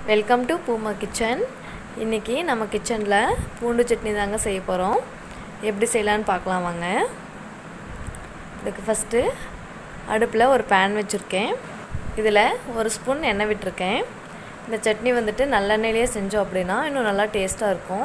welcome to Puma kitchen இன்றைக்கி நம்ம கிச்சனில் பூண்டு சட்னி தாங்க செய்ய போகிறோம் எப்படி செய்யலான்னு பார்க்கலாம் வாங்க இதுக்கு ஃபஸ்ட்டு அடுப்பில் ஒரு பேன் வச்சுருக்கேன் இதில் ஒரு ஸ்பூன் எண்ணெய் விட்டுருக்கேன் இந்த சட்னி வந்துட்டு நல்லெண்ணெயிலே செஞ்சோம் அப்படின்னா இன்னும் நல்லா டேஸ்ட்டாக இருக்கும்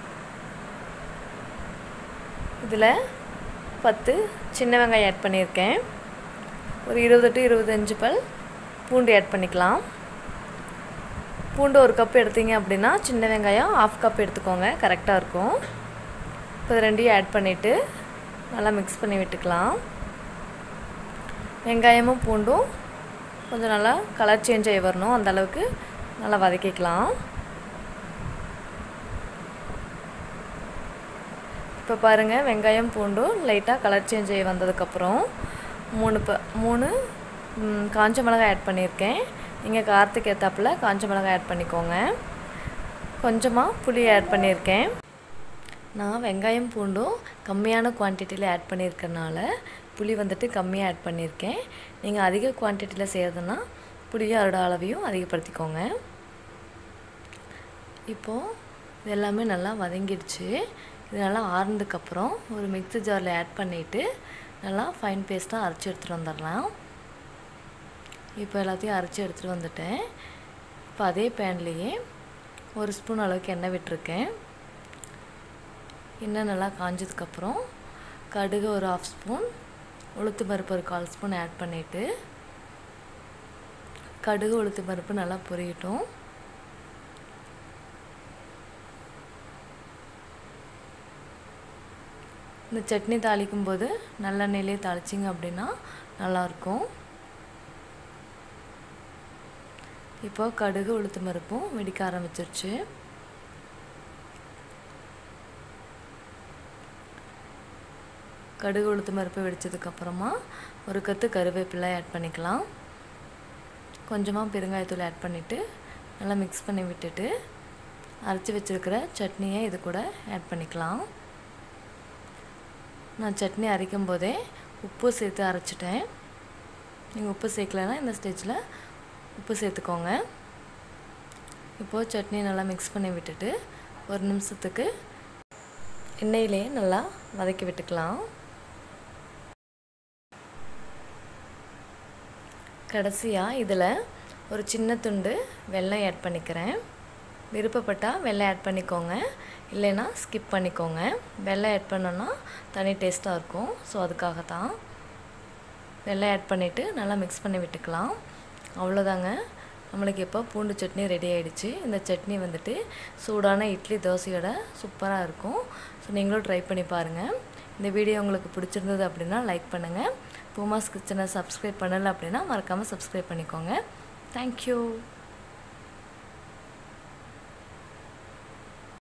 இதில் பத்து சின்ன வெங்காயம் ஆட் பண்ணியிருக்கேன் ஒரு இருபது டு இருபத்தஞ்சு பல் பூண்டு ஆட் பண்ணிக்கலாம் பூண்டு ஒரு கப் எடுத்தீங்க அப்படின்னா சின்ன வெங்காயம் ஆஃப் கப் எடுத்துக்கோங்க கரெக்டாக இருக்கும் இப்போ இது ரெண்டையும் ஆட் பண்ணிவிட்டு நல்லா மிக்ஸ் பண்ணி விட்டுக்கலாம் வெங்காயமும் பூண்டும் கொஞ்சம் நல்லா கலர் சேஞ்ச் ஆகி வரணும் அந்த அளவுக்கு நல்லா வதக்கிக்கலாம் இப்போ பாருங்கள் வெங்காயம் பூண்டும் லைட்டாக கலர் சேஞ்ச் ஆகி வந்ததுக்கப்புறம் மூணு ப மூணு காஞ்ச மிளகாய் ஆட் பண்ணியிருக்கேன் நீங்கள் காரத்துக்கு ஏற்றாப்புல காஞ்ச மிளகாய் ஆட் பண்ணிக்கோங்க கொஞ்சமாக புளி ஆட் பண்ணியிருக்கேன் நான் வெங்காயம் பூண்டும் கம்மியான குவான்டிட்டியில் ஆட் பண்ணியிருக்கனால புளி வந்துட்டு கம்மியாக ஆட் பண்ணியிருக்கேன் நீங்கள் அதிக குவான்டிட்டியில் செய்கிறதுனா புளியோட அளவையும் அதிகப்படுத்திக்கோங்க இப்போது இது எல்லாமே நல்லா வதங்கிடுச்சு இது நல்லா ஆறுனதுக்கப்புறம் ஒரு மிக்ஸி ஜாரில் ஆட் பண்ணிவிட்டு நல்லா ஃபைன் பேஸ்ட்டாக அரைச்சி எடுத்துகிட்டு வந்துடலாம் இப்போ எல்லாத்தையும் அரைச்சி எடுத்துகிட்டு வந்துட்டேன் இப்போ அதே பேன்லேயே ஒரு ஸ்பூன் அளவுக்கு எண்ணெய் விட்டுருக்கேன் எண்ணெய் நல்லா காஞ்சதுக்கப்புறம் கடுகு ஒரு ஆஃப் ஸ்பூன் உளுத்து பருப்பு ஒரு கால் ஸ்பூன் ஆட் பண்ணிவிட்டு கடுகு உளுத்து பருப்பு நல்லா பொரியட்டும் இந்த சட்னி தாளிக்கும் போது நல்லெண்ணெயிலே தாளிச்சிங்க அப்படின்னா நல்லாயிருக்கும் இப்போ கடுகு உளுத்து பருப்பும் வெடிக்க ஆரம்பிச்சிருச்சு கடுகு உளுத்து பருப்பு வெடித்ததுக்கப்புறமா ஒரு கத்து கருவேப்பிலை ஆட் பண்ணிக்கலாம் கொஞ்சமாக பெருங்காயத்தூள் ஆட் பண்ணிவிட்டு நல்லா மிக்ஸ் பண்ணி விட்டுட்டு அரைச்சி வச்சுருக்கிற சட்னியை இது கூட ஆட் பண்ணிக்கலாம் நான் சட்னி அரைக்கும் போதே உப்பு சேர்த்து அரைச்சிட்டேன் நீங்கள் உப்பு சேர்க்கலைன்னா இந்த ஸ்டேஜில் உப்பு சேர்த்துக்கோங்க இப்போது சட்னி நல்லா மிக்ஸ் பண்ணி விட்டுட்டு ஒரு நிமிஷத்துக்கு எண்ணெயிலே நல்லா வதக்கி விட்டுக்கலாம் கடைசியாக இதில் ஒரு சின்ன துண்டு வெல்லம் ஆட் பண்ணிக்கிறேன் விருப்பப்பட்டால் வெள்ளை ஆட் பண்ணிக்கோங்க இல்லைன்னா ஸ்கிப் பண்ணிக்கோங்க வெள்ளை ஆட் பண்ணோன்னா தனி டேஸ்ட்டாக இருக்கும் ஸோ அதுக்காக தான் வெள்ளை ஆட் பண்ணிவிட்டு நல்லா மிக்ஸ் பண்ணி விட்டுக்கலாம் அவ்வளோதாங்க நம்மளுக்கு எப்போ பூண்டு சட்னி ரெடி ஆகிடுச்சு இந்த சட்னி வந்துட்டு சூடான இட்லி தோசையோட சூப்பராக இருக்கும் ஸோ நீங்களும் ட்ரை பண்ணி பாருங்கள் இந்த வீடியோ உங்களுக்கு பிடிச்சிருந்தது அப்படின்னா லைக் பண்ணுங்கள் பூமாஸ் கிச்சனை சப்ஸ்கிரைப் பண்ணலை அப்படின்னா மறக்காமல் சப்ஸ்கிரைப் பண்ணிக்கோங்க தேங்க்யூ